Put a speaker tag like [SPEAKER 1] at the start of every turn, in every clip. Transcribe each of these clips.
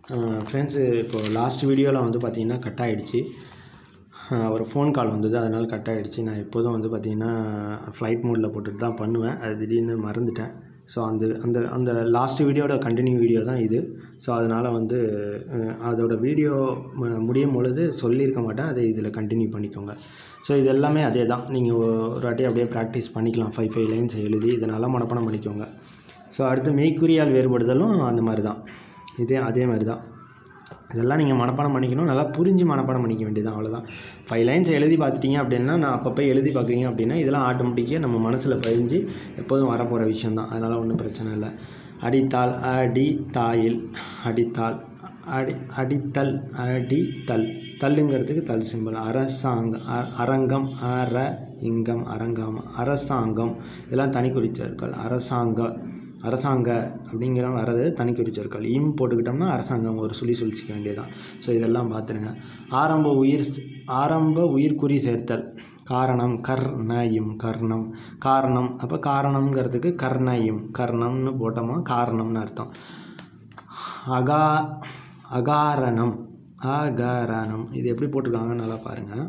[SPEAKER 1] friends இப்போது last வீடியோவில் வந்து பார்த்தீங்கன்னா கட் ஆகிடுச்சு ஒரு ஃபோன் கால் வந்தது அதனால் கட் ஆகிடுச்சு நான் எப்போதும் வந்து பார்த்தீங்கன்னா ஃப்ளைட் மோடில் போட்டுட்டு தான் பண்ணுவேன் அது திடீர்னு மறந்துட்டேன் ஸோ அந்த அந்த அந்த லாஸ்ட் வீடியோட கண்டினியூ வீடியோ தான் இது ஸோ அதனால் வந்து அஹ், அதோட வீடியோ ம- முடியும் பொழுது சொல்லியிருக்க மாட்டேன் அதை இதில் கண்டினியூ பண்ணிக்கோங்க ஸோ இது எல்லாமே அதே தான் நீங்கள் ஒரு வாட்டி அப்படியே ப்ராக்டிஸ் பண்ணிக்கலாம் ஃபைவ் ஃபைவ் லைன்ஸ் எழுதி இதை நல்லா மனப்பாடம் பண்ணிக்கோங்க ஸோ அடுத்து மெய்க்குறியால் வேறுபடுதலும் அந்த மாதிரி தான் இதே அதே மாதிரி தான் இதெல்லாம் நீங்கள் மனப்பாடம் பண்ணிக்கணும் நல்லா புரிஞ்சு மனப்பாடம் பண்ணிக்க வேண்டியது அவ்வளோதான் ஃபைவ் லைன்ஸ் எழுதி பார்த்துட்டீங்க அப்படின்னா நான் அப்பப்போ எழுதி பார்க்குறீங்க அப்படின்னா இதெல்லாம் ஆட்டோமேட்டிக்காக நம்ம மனசில் பதிஞ்சு எப்போதும் வரப்போகிற விஷயம் தான் அதனால் ஒன்றும் பிரச்சனை இல்லை அடித்தால் அடி தாயில் அடித்தால் அடி அடித்தல் அடித்தல் தல்லுங்கிறதுக்கு தல் சிம்பிள் அரசாங்க அ- அரங்கம் அர இங்கம் அரங்கம் அரசாங்கம் இதெல்லாம் தனி குறிச்சொற்கள் அரசாங்க அரசாங்க அப்படிங்கிற வர்றது தனி குறிச்சொற்கள் இம் போட்டுக்கிட்டோம்னா அரசாங்கம் ஒரு சொல்லி சொல்லிச்சிக்க வேண்டியதுதான் ஸோ இதெல்லாம் பார்த்துருங்க ஆரம்ப உயிர் ஸ்- ஆரம்ப உயிர்குறி சேர்த்தல் காரணம் கர்ணயும் கர்ணம் காரணம் அப்போ காரணம்ங்கிறதுக்கு கர்ணயும் கர்ணம்னு போட்டோமா காரணம்னு அர்த்தம் அகா அகாரணம் அகாரணம் இது எப்படி போட்டிருக்காங்க நல்லா பாருங்கள்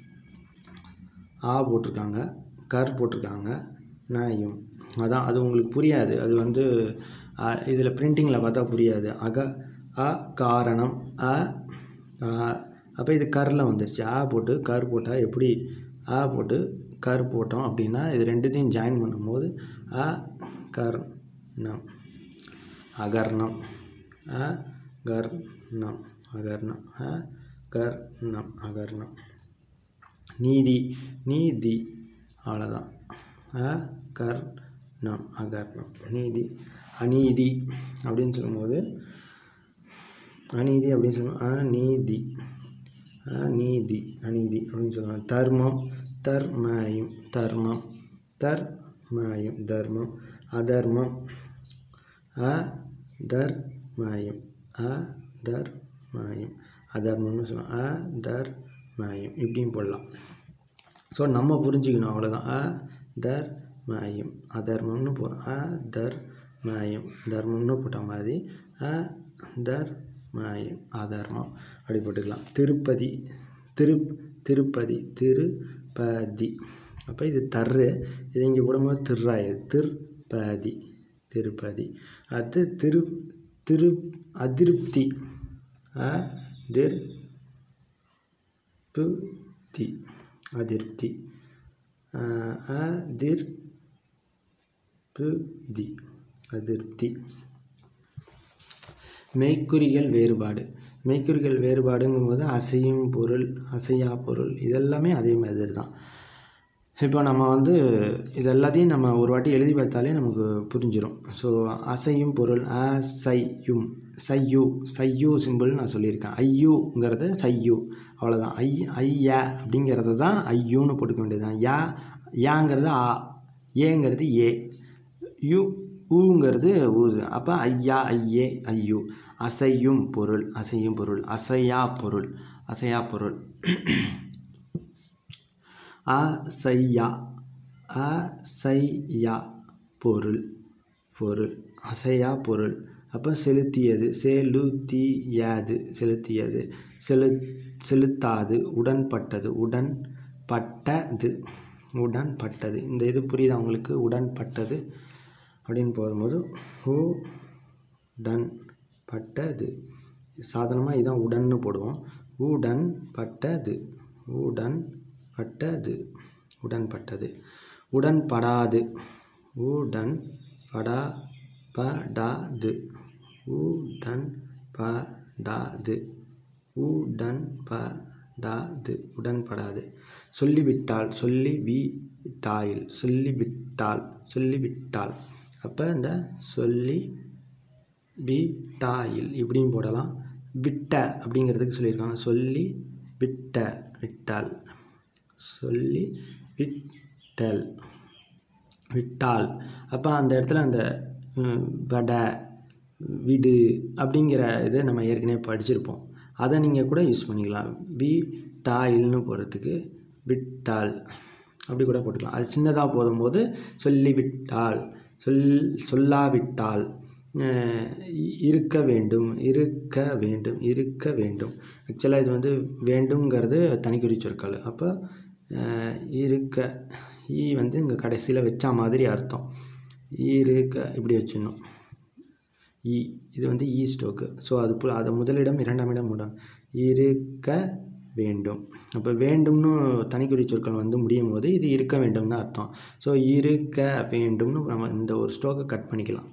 [SPEAKER 1] ஆ போட்டிருக்காங்க கர் போட்டிருக்காங்க நாயும் அதான் அது உங்களுக்கு புரியாது அது வந்து இதில் பிரிண்டிங்கில் பார்த்தா புரியாது அக அ காரணம் அ அப்போ இது கரில் வந்துருச்சு ஆ போட்டு கர் போட்டால் எப்படி ஆ போட்டு கர் போட்டோம் அப்படின்னா இது ரெண்டுத்தையும் ஜாயின் பண்ணும்போது அ கர் நம் அகர்ணம் அ கர்ணம் அகர்ணம் அ கர்ணம் அகர்ணம் நீதி நீதி அவ்வளோதான் அ கர்ணம் அகர்ணம் நீதி அநீதி அப்படின்னு சொல்லும்போது அநீதி அப்படின்னு சொல்லுவோம் அநீதி அநீதி அநீதி அப்படின்னு சொல்லுவாங்க தர்மம் தர்மயம் தர்மம் தர்மயம் தர்மம் அதர்மம் அதர்மயம் அதர்மயம் அதர்மம்னு சொல்லுவோம் அதர்மயம் இப்படியும் போடலாம் ஸோ நம்ம புரிஞ்சுக்கணும் அவ்வளோதான் அ தர் மயம் அதர்மம்னு போகிறோம் அ தர் மயம் தர்மம்னு போட்ட மாதிரி அ தர் மயம் அதர்மம் அப்படி போட்டுக்கலாம் திருப்பதி திரு திருப்பதி திருப்பதி அப்போ இது தர்ரு இது இங்கே போடும்போது திருராயுது திருப்பதி திருப்பதி அடுத்து திரு திரு அதிருப்தி அ திர் புத்தி அதிருப்தி அஹ் அதிர் புதி அதிருப்தி மெய்க்குறிகள் வேறுபாடு மெய்க்குறிகள் வேறுபாடுங்கும்போது அசையும் பொருள் அசையா பொருள் இதெல்லாமே அதே மாதிரி தான் இப்போ நம்ம வந்து இது எல்லாத்தையும் நம்ம ஒரு வாட்டி எழுதி பார்த்தாலே நமக்கு புரிஞ்சிடும் ஸோ அசையும் பொருள் அசையும் சையு சையு சிம்பிள் நான் சொல்லியிருக்கேன் ஐயுங்கிறது சையு அவ்வளோதான் ஐ ஐயா அப்படிங்கிறது தான் ஐயூன்னு போட்டுக்க வேண்டியது தான் யா யாங்கிறது ஆ ஏங்கிறது ஏ யு ஊங்கிறது ஊது அப்போ ஐயா ஐயே ஐயு அசையும் பொருள் அசையும் பொருள் அசையா பொருள் அசையா பொருள் அசையா அசையா பொருள் பொருள் அசையா பொருள் அப்போ செலுத்தியது செலுத்தியது செலுத்தியது செலு செலுத்தாது உடன்பட்டது உடன் பட்டது உடன்பட்டது இந்த இது புரியுதா உங்களுக்கு உடன்பட்டது அப்படின்னு போகும்போது உ டன் பட்டது சாதாரணமாக இதான் உடன்னு போடுவோம் உடன் பட்டது உடன் பட்டது உடன்பட்டது உடன்படாது உடன் படா படாது உடன் படாது உடன் படாது உடன்படாது சொல்லிவிட்டால் சொல்லி விட்டாயில் சொல்லிவிட்டால் சொல்லிவிட்டால் அப்போ இந்த சொல்லி விட்டாயில் இப்படியும் போடலாம் விட்ட அப்படிங்கிறதுக்கு சொல்லியிருக்காங்க சொல்லி விட்ட விட்டால் சொல்லி விட்டல் விட்டால் அப்போ அந்த இடத்துல அந்த ம், வடை விடு அப்படிங்கிற இது நம்ம ஏற்கனவே படிச்சிருப்போம் அதை நீங்கள் கூட யூஸ் பண்ணிக்கலாம் வி டாயில்னு போகிறதுக்கு விட்டால் அப்படி கூட போட்டுக்கலாம் அது சின்னதாக போடும்போது சொல்லிவிட்டால் சொல் சொல்லாவிட்டால் அஹ் இ- இருக்க வேண்டும் இருக்க வேண்டும் இருக்க வேண்டும் ஆக்சுவலாக இது வந்து வேண்டும்ங்கிறது தனிக்குறி சொற்கள் அப்போ அஹ், இருக்க ஈ வந்து இங்கே கடைசியில் வச்சா மாதிரி அர்த்தம் இருக்க இப்படி வச்சிடணும் இ இது வந்து இ ஸ்டோக்கு ஸோ அது பு- அது முதலிடம் இரண்டாம் இடம் மூடம் இருக்க வேண்டும் அப்போ வேண்டும்னு தனிக்குறி சொற்கள் வந்து முடியும் போது இது இருக்க வேண்டும்னு அர்த்தம் ஸோ இருக்க வேண்டும்னு நம்ம இந்த ஒரு ஸ்டோக்கை கட் பண்ணிக்கலாம்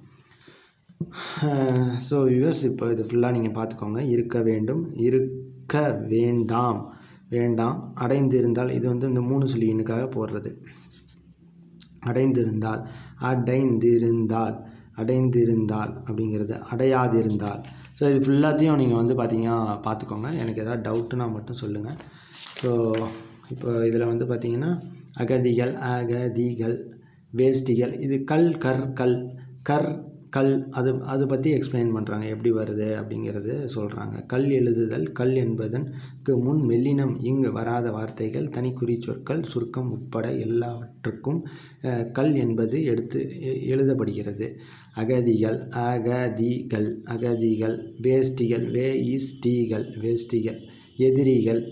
[SPEAKER 1] ஸோ யூஎஸ் இப்போ இது ஃபுல்லாக நீங்கள் பார்த்துக்கோங்க இருக்க வேண்டும் இருக்க வேண்டாம் வேண்டாம் அடைந்திருந்தால் இது வந்து இந்த மூணு சொல்லி எண்ணுக்காக போடுறது அடைந்திருந்தால் அடைந்திருந்தால் அடைந்திருந்தால் அப்படிங்கிறது அடையாதிருந்தால் ஸோ இது ஃபுல்லாத்தையும் நீங்கள் வந்து பார்த்தீங்கன்னா பார்த்துக்கோங்க எனக்கு எதாவது டவுட்டுனா மட்டும் சொல்லுங்கள் ஸோ இப்போ இதில் வந்து பார்த்தீங்கன்னா அகதிகள் அகதிகள் வேஷ்டிகள் இது கல் கர் கல் கர் கல் அது அது பற்றி எக்ஸ்பிளைன் பண்ணுறாங்க எப்படி வருது அப்படிங்கிறது சொல்கிறாங்க கல் எழுதுதல் கல் என்பதற்கு முன் மெல்லினம் இங்கு வராத வார்த்தைகள் தனிக்குறி சொற்கள் சுருக்கம் உட்பட எல்லாவற்றுக்கும் அஹ், கல் என்பது எடுத்து எ- எழுதப்படுகிறது அகதிகள் அகதிகள் அகதிகள் வேஷ்டிகள் வேஷ்டிகள் வேஷ்டிகள் எதிரிகள்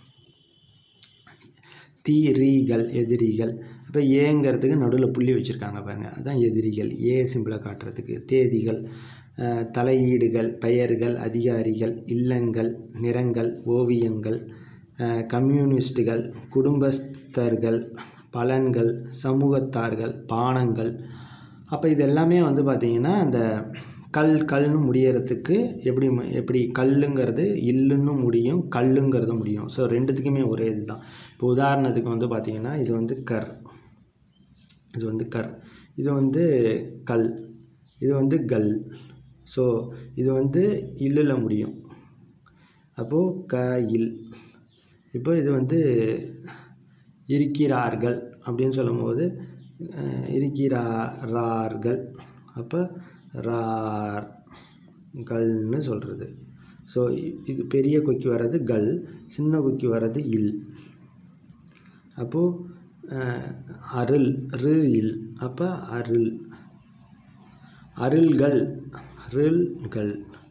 [SPEAKER 1] தீரிகள் எதிரிகள் இப்போ ஏங்கிறதுக்கு நடுவில் புள்ளி வச்சுருக்காங்க பாருங்கள் அதான் எதிரிகள் ஏ சிம்பிளாக காட்டுறதுக்கு தேதிகள் அஹ், தலையீடுகள் பெயர்கள் அதிகாரிகள் இல்லங்கள் நிறங்கள் ஓவியங்கள் அஹ், கம்யூனிஸ்டுகள் குடும்பஸ்தர்கள் பலன்கள் சமூகத்தார்கள் பானங்கள் அப்போ இது எல்லாமே வந்து பார்த்திங்கன்னா அந்த கல் கல்னு முடியறதுக்கு எப்படி மு- எப்படி கல்லுங்கிறது இல்லுன்னு முடியும் கல்லுங்கிறது முடியும் ஸோ ரெண்டுத்துக்குமே ஒரே இதுதான் இப்போ உதாரணத்துக்கு வந்து பார்த்திங்கன்னா இது வந்து கர் இது வந்து கர் இது வந்து கல் இது வந்து கல் ஸோ இது வந்து இல்லில் முடியும் அப்போது க இல் இப்போ இது வந்து இருக்கிறார்கள் அப்படின்னு சொல்லும்போது அஹ், இருக்கிறார்கள் அப்போ ரார்கள்னு சொல்கிறது ஸோ இது பெரிய கொக்கி வர்றது கல் சின்ன கொக்கி வர்றது இல் அப்போது அருள் ரு இல் அப்போ அருள் அருள்கள் ரில்கள்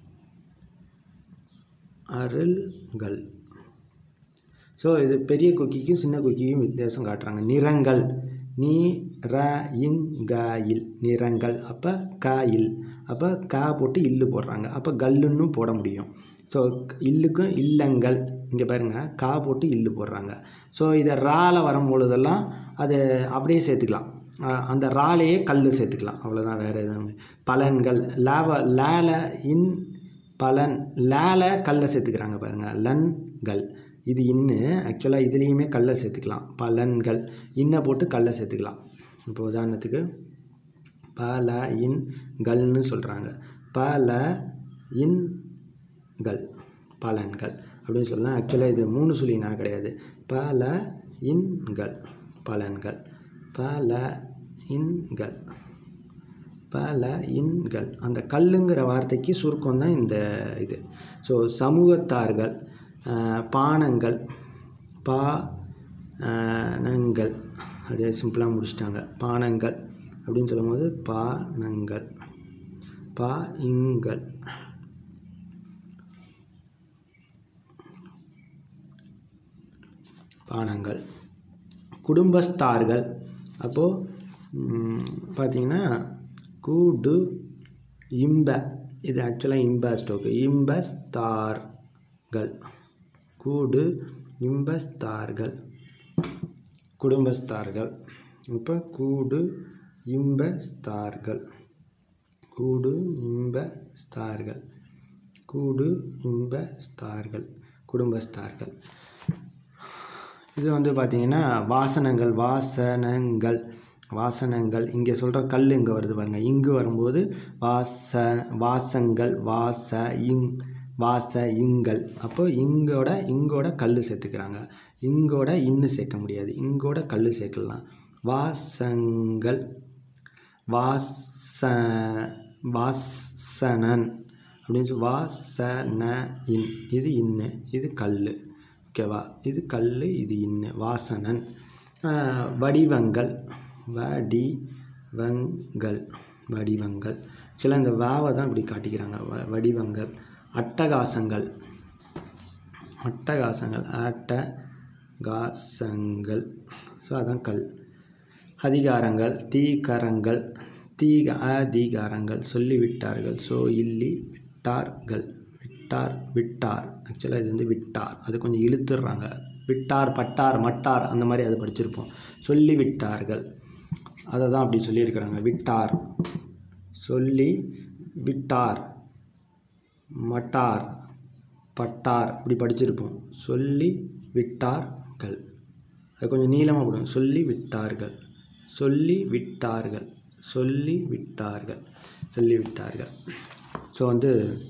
[SPEAKER 1] அருள்கள் ஸோ இது பெரிய கொக்கிக்கும் சின்ன கொக்கிக்கும் வித்தியாசம் காட்டுறாங்க நிறங்கள் நீ ர இங் க இல் நிறங்கள் அப்போ க இல் அப்போ க போட்டு இல்லு போடுறாங்க அப்போ கல்லுன்னு போட முடியும் ஸோ இல்லுக்கும் இல்லங்கள் இங்கே பாருங்கள் கா போட்டு இல்லு போடுறாங்க ஸோ இதை ரால வரும்பொழுதெல்லாம் அது அப்படியே சேர்த்துக்கலாம் அஹ் அந்த ராலேயே கல் சேர்த்துக்கலாம் அவ்வளோதான் வேறு எதுவும் பலன்கள் லேவ லேல இன் பலன் லேல கல்லை சேர்த்துக்கிறாங்க பாருங்கள் லன்கள் இது இன்னு ஆக்சுவலாக இதுலேயுமே கல்லை சேர்த்துக்கலாம் பலன்கள் இன்னை போட்டு கல்லை சேர்த்துக்கலாம் இப்போ உதாரணத்துக்கு பல இன் கல்னு சொல்கிறாங்க பல இன் கள் பலன்கள் அப்படின்னு சொல்லலாம் ஆக்சுவலாக இது மூணு சொல்லி நான் கிடையாது பல இன்கள் பலன்கள் பல இன்கள் பல இன்கள் அந்த கல்லுங்கிற வார்த்தைக்கு சுருக்கம் தான் இந்த இது ஸோ சமூகத்தார்கள் ஆஹ், பானங்கள் பா ஆஹ், நங்கள் அப்படியே சிம்பிளாக முடிச்சிட்டாங்க பானங்கள் அப்படின்னு சொல்லும்போது பானங்கள் பா இங்கள் பானங்கள் குடும்பஸ்தார்கள் அப்போது பார்த்தீங்கன்னா கூடு இம்ப இது ஆக்சுவலாக இம்ப ஸ்டோக்கு இம்பஸ்தார்கள் கூடு இம்பஸ்தார்கள் குடும்பஸ்தார்கள் இப்போ கூடு இம்பஸ்தார்கள் கூடு இம்பஸ்தார்கள் கூடு இம்பஸ்தார்கள் குடும்பஸ்தார்கள் இது வந்து பார்த்தீங்கன்னா வாசனங்கள் வாசனங்கள் வாசனங்கள் இங்கே சொல்கிற கல் இங்கே வருது பாருங்க இங்கு வரும்போது வாச வாசங்கள் வாச இங் வாச இங்கள் அப்போ இங்கோட இங்கோட கல் சேர்த்துக்கிறாங்க இங்கோட இன்னு சேர்க்க முடியாது இங்கோட கல் சேர்க்கலாம் வாசங்கள் வாச வாசனன் அப்படின்னு சொல்லி வாசன இன் இது இன்னு இது கல் ஓகேவா இது கல் இது இன்னு வாசனன் ஆஹ் வடிவங்கள் வடிவங்கள் வடிவங்கள் ஆக்சுவலாக இந்த வேவை தான் இப்படி காட்டிக்கிறாங்க வ வடிவங்கள் அட்டகாசங்கள் அட்டகாசங்கள் அட்டகாசங்கள் ஸோ அதான் கல் அதிகாரங்கள் தீகரங்கள் தீக அதிகாரங்கள் சொல்லிவிட்டார்கள் ஸோ இல்லி விட்டார்கள் விட்டார் விட்டார் ஆக்சுவலாக இது வந்து விட்டார் அது கொஞ்சம் இழுத்துடுறாங்க விட்டார் பட்டார் மட்டார் அந்த மாதிரி அதை படிச்சிருப்போம் சொல்லி விட்டார்கள் அதை தான் அப்படி சொல்லியிருக்கிறாங்க விட்டார் சொல்லி விட்டார் மட்டார் பட்டார் இப்படி படிச்சிருப்போம் சொல்லி விட்டார்கள் அது கொஞ்சம் நீளமாக போடும் சொல்லி விட்டார்கள் சொல்லி விட்டார்கள் சொல்லி விட்டார்கள் சொல்லி விட்டார்கள் ஸோ வந்து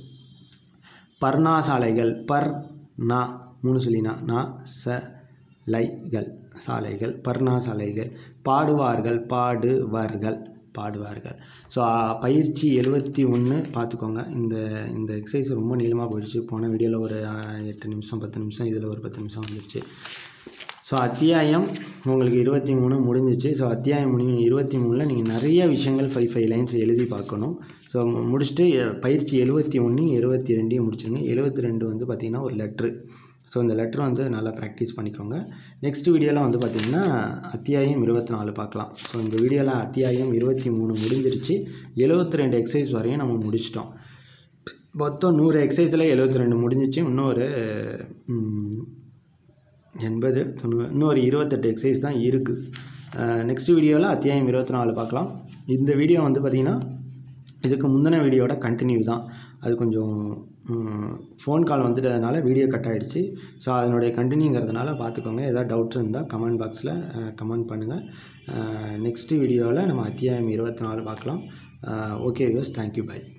[SPEAKER 1] பர்ணா சாலைகள் பர் நா மூணு சொல்லினா நா ச லைகள் சாலைகள் பர்ணா சாலைகள் பாடுவார்கள் பாடுவார்கள் பாடுவார்கள் ஸோ பயிற்சி எழுபத்தி ஒன்று பார்த்துக்கோங்க இந்த இந்த எக்ஸசைஸ் ரொம்ப நீளமாக போயிடுச்சு போன வீடியோவில் ஒரு ஆ, எட்டு நிமிஷம் பத்து நிமிஷம் இதில் ஒரு பத்து நிமிஷம் வந்துருச்சு ஸோ அத்தியாயம் உங்களுக்கு இருபத்தி மூணு முடிஞ்சிச்சு ஸோ அத்தியாயம் முடி இருபத்தி மூணில் நீங்கள் நிறைய விஷயங்கள் ஃபைவ் ஃபைவ் லைன்ஸ் எழுதி பார்க்கணும் ஸோ முடிச்சுட்டு எ- பயிற்சி எழுபத்தி ஒன்று எழுபத்தி ரெண்டையும் முடிச்சிருங்க எழுபத்தி ரெண்டு வந்து பார்த்திங்கன்னா ஒரு லெட்ரு ஸோ இந்த லெட்ரு வந்து நல்லா ப்ராக்டிஸ் பண்ணிக்கோங்க நெக்ஸ்ட் வீடியோவில் வந்து பார்த்திங்கன்னா அத்தியாயம் இருபத்தி நாலு பார்க்கலாம் ஸோ இந்த வீடியோவில் அத்தியாயம் இருபத்தி மூணு முடிஞ்சிருச்சு எழுபத்தி ரெண்டு எக்ஸசைஸ் வரையும் நம்ம முடிச்சிட்டோம் மொத்தம் நூறு எக்ஸசைஸில் எழுபத்தி ரெண்டு முடிஞ்சிச்சு இன்னொரு ம், எண்பது தொண்ணூறு இன்னொரு இருபத்தெட்டு எக்ஸசைஸ் தான் இருக்குது நெக்ஸ்ட் வீடியோவில் அத்தியாயம் இருபத்தி நாலு பார்க்கலாம் இந்த வீடியோ வந்து பார்த்திங்கன்னா இதுக்கு முந்தின வீடியோட கண்டினியூ தான் அது கொஞ்சம் ஃபோன் கால் வந்துட்டதுனால வீடியோ கட் ஆகிடுச்சு ஸோ அதனுடைய கண்டினியூங்கிறதுனால பார்த்துக்கோங்க ஏதாவது டவுட் இருந்தால் கமெண்ட் பாக்ஸில் கமெண்ட் பண்ணுங்கள் நெக்ஸ்ட் வீடியோவில் நம்ம அத்தியாயம் இருபத்தி நாலு பார்க்கலாம் ஓகே வியூஸ் தேங்க்யூ பை